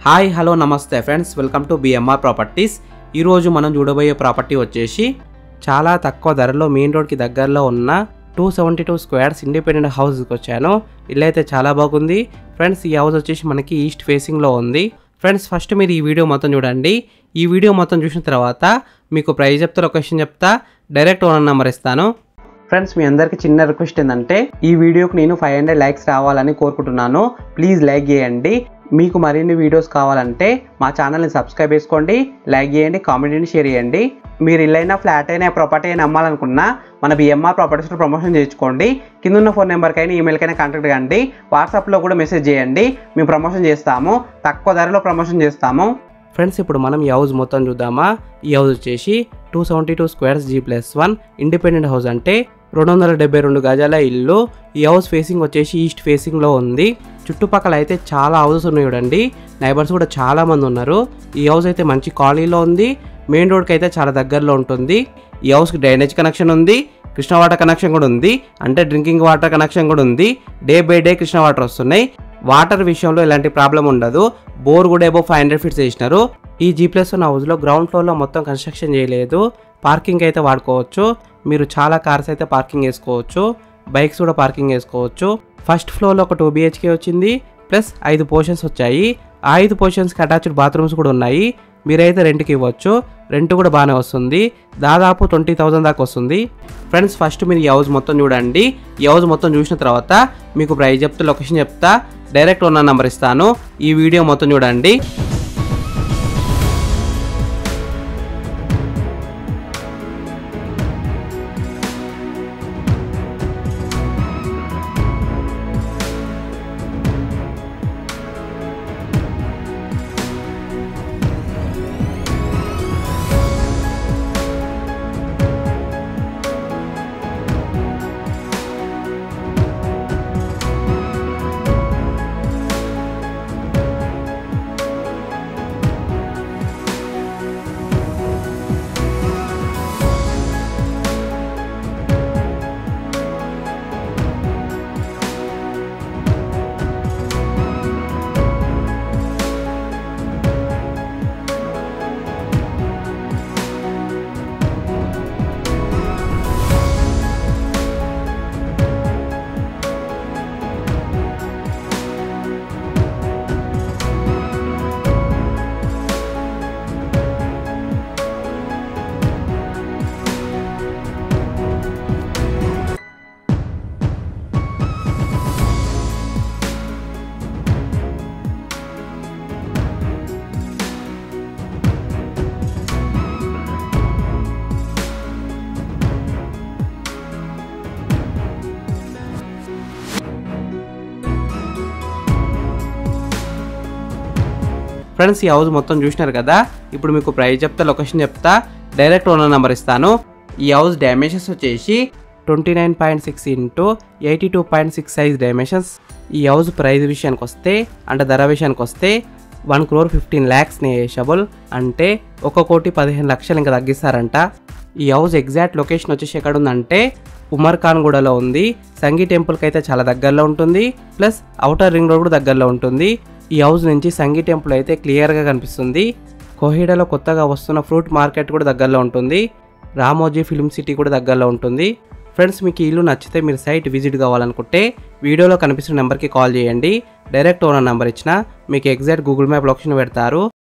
hi hello నమస్తే friends welcome to BMR properties ఈరోజు మనం చూడబోయే ప్రాపర్టీ వచ్చేసి చాలా తక్కువ ధరలో మెయిన్ రోడ్కి దగ్గరలో ఉన్న two seventy two squares independent హౌస్కి వచ్చాను ఇల్లు అయితే చాలా బాగుంది ఫ్రెండ్స్ ఈ హౌస్ వచ్చేసి మనకి ఈస్ట్ ఫేసింగ్లో ఉంది ఫ్రెండ్స్ ఫస్ట్ మీరు ఈ వీడియో మొత్తం చూడండి ఈ వీడియో మొత్తం చూసిన తర్వాత మీకు ప్రైస్ చెప్తా లొకేషన్ చెప్తా డైరెక్ట్ ఓనర్ నెంబర్ ఇస్తాను ఫ్రెండ్స్ మీ అందరికి చిన్న రిక్వెస్ట్ ఏంటంటే ఈ వీడియోకి నేను ఫైవ్ హండ్రెడ్ లైక్స్ రావాలని కోరుకుంటున్నాను ప్లీజ్ లైక్ చేయండి మీకు మరిన్ని వీడియోస్ కావాలంటే మా ఛానల్ని సబ్స్క్రైబ్ చేసుకోండి లైక్ చేయండి కామెంట్ని షేర్ చేయండి మీరు ఇల్లైనా ఫ్లాట్ అయినా ప్రాపర్టీ అయినా అమ్మాలనుకున్నా మన బిఎంఆర్ ప్రాపర్టీస్లో ప్రమోషన్ చేయించుకోండి కింద ఉన్న ఫోన్ నెంబర్కైనా ఈమెయిల్కైనా కాంటాక్ట్ కండి వాట్సాప్లో కూడా మెసేజ్ చేయండి మేము ప్రమోషన్ చేస్తాము తక్కువ ధరలో ప్రమోషన్ చేస్తాము ఫ్రెండ్స్ ఇప్పుడు మనం ఈ హౌస్ మొత్తం చూద్దామా ఈ హౌస్ వచ్చేసి two seventy two squares G plus one independent house అంటే రెండు వందల డెబ్బై రెండు గజాల ఇల్లు ఈ హౌస్ ఫేసింగ్ వచ్చేసి ఈస్ట్ ఫేసింగ్లో ఉంది చుట్టుపక్కల అయితే చాలా హౌసెస్ ఉన్నాయి చూడండి నైబర్స్ కూడా చాలా మంది ఉన్నారు ఈ హౌస్ అయితే మంచి కాలనీలో ఉంది మెయిన్ రోడ్కి అయితే చాలా దగ్గరలో ఉంటుంది ఈ హౌస్కి డ్రైనేజ్ కనెక్షన్ ఉంది కృష్ణ వాటర్ కనెక్షన్ కూడా ఉంది అంటే డ్రింకింగ్ వాటర్ కనెక్షన్ కూడా ఉంది day by day Krishna water వస్తున్నాయి వాటర్ విషయంలో ఎలాంటి ప్రాబ్లం ఉండదు బోర్ కూడా ఏబో ఫైవ్ హండ్రెడ్ ఫీట్స్ చేసినారు ఈ జీ ప్లస్ వన్ హౌస్లో గ్రౌండ్ ఫ్లోర్లో మొత్తం కన్స్ట్రక్షన్ చేయలేదు పార్కింగ్ అయితే వాడుకోవచ్చు మీరు చాలా కార్స్ అయితే పార్కింగ్ వేసుకోవచ్చు బైక్స్ కూడా పార్కింగ్ వేసుకోవచ్చు ఫస్ట్ ఫ్లోర్లో ఒక టూ బిహెచ్కే వచ్చింది ప్లస్ ఐదు పోర్షన్స్ వచ్చాయి ఆ ఐదు పోర్షన్స్కి అటాచ్డ్ బాత్రూమ్స్ కూడా ఉన్నాయి మీరైతే రెంట్కి ఇవ్వచ్చు రెంట్ కూడా బాగానే వస్తుంది దాదాపు ట్వంటీ థౌజండ్ దాకా వస్తుంది ఫ్రెండ్స్ ఫస్ట్ మీరు ఈ హౌస్ మొత్తం చూడండి ఈ హౌస్ మొత్తం చూసిన తర్వాత మీకు ప్రైస్ చెప్తా లొకేషన్ చెప్తా డైరెక్ట్ ఉన్న నెంబర్ ఇస్తాను ఈ వీడియో మొత్తం చూడండి ఫ్రెండ్స్ ఈ హౌస్ మొత్తం చూసినారు కదా ఇప్పుడు మీకు ప్రైస్ చెప్తా లొకేషన్ చెప్తా డైరెక్ట్ ఓనర్ నెంబర్ ఇస్తాను ఈ హౌస్ డైమెన్షన్స్ వచ్చేసి twenty nine point six into eighty two point six size dimensions ఈ హౌస్ ప్రైస్ విషయానికి వస్తే అంటే ధర విషయానికి వస్తే one crore fifteen lakhs negotiable అంటే ఒక కోటి పదిహేను లక్షలు ఇంకా తగ్గిస్తారంట ఈ హౌస్ ఎగ్జాక్ట్ లొకేషన్ వచ్చేసి ఎక్కడ ఉందంటే ఉమర్ ఖాన్ గూడలో ఉంది సంగీ టెంపుల్కి అయితే చాలా దగ్గరలో ఉంటుంది ప్లస్ అవుటర్ రింగ్ రోడ్ కూడా దగ్గరలో ఉంటుంది ఈ హౌస్ నుంచి సంగీ టెంపుల్ అయితే క్లియర్గా కనిపిస్తుంది కోహిడాలో కొత్తగా వస్తున్న ఫ్రూట్ మార్కెట్ కూడా దగ్గరలో ఉంటుంది రామోజీ ఫిల్మ్ సిటీ కూడా దగ్గరలో ఉంటుంది ఫ్రెండ్స్ మీకు ఈ ఇల్లు నచ్చితే మీరు సైట్ విజిట్ కావాలనుకుంటే వీడియోలో కనిపిస్తున్న నెంబర్కి కాల్ చేయండి డైరెక్ట్ ఓనర్ నెంబర్ ఇచ్చిన మీకు ఎగ్జాక్ట్ గూగుల్ మ్యాప్ లొకేషన్ పెడతారు